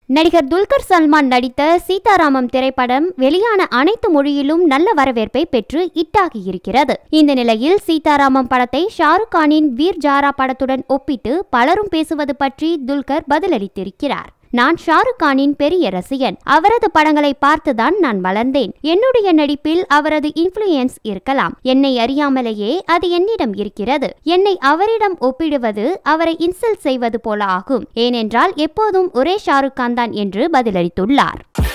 நடிகர் துல்கர் சல்மான் நடித்த சீதாராமம் திரைப்படம் வெளியான அனைத்து மொழியிலும் நல்ல வரவேற்பை பெற்று இட்டாகி இருக்கிறது இந்த நிலையில் சீதாராமம் படத்தை ஷாருக் கானின் வீர் ஜாரா படத்துடன் ஒப்பிட்டு பலரும் பேசுவது பற்றி துல்கர் பதிலளித்திருக்கிறார் நான் ஷாருக் கானின் பெரிய ரசிகன் அவரது படங்களை பார்த்துதான் நான் வளர்ந்தேன் என்னுடைய நடிப்பில் அவரது இன்ஃப்ளூயன்ஸ் இருக்கலாம் என்னை அறியாமலேயே அது என்னிடம் இருக்கிறது என்னை அவரிடம் ஒப்பிடுவது அவரை இன்சல்ட் செய்வது போல ஆகும் ஏனென்றால் எப்போதும் ஒரே ஷாருக் கான் தான் என்று பதிலளித்துள்ளார்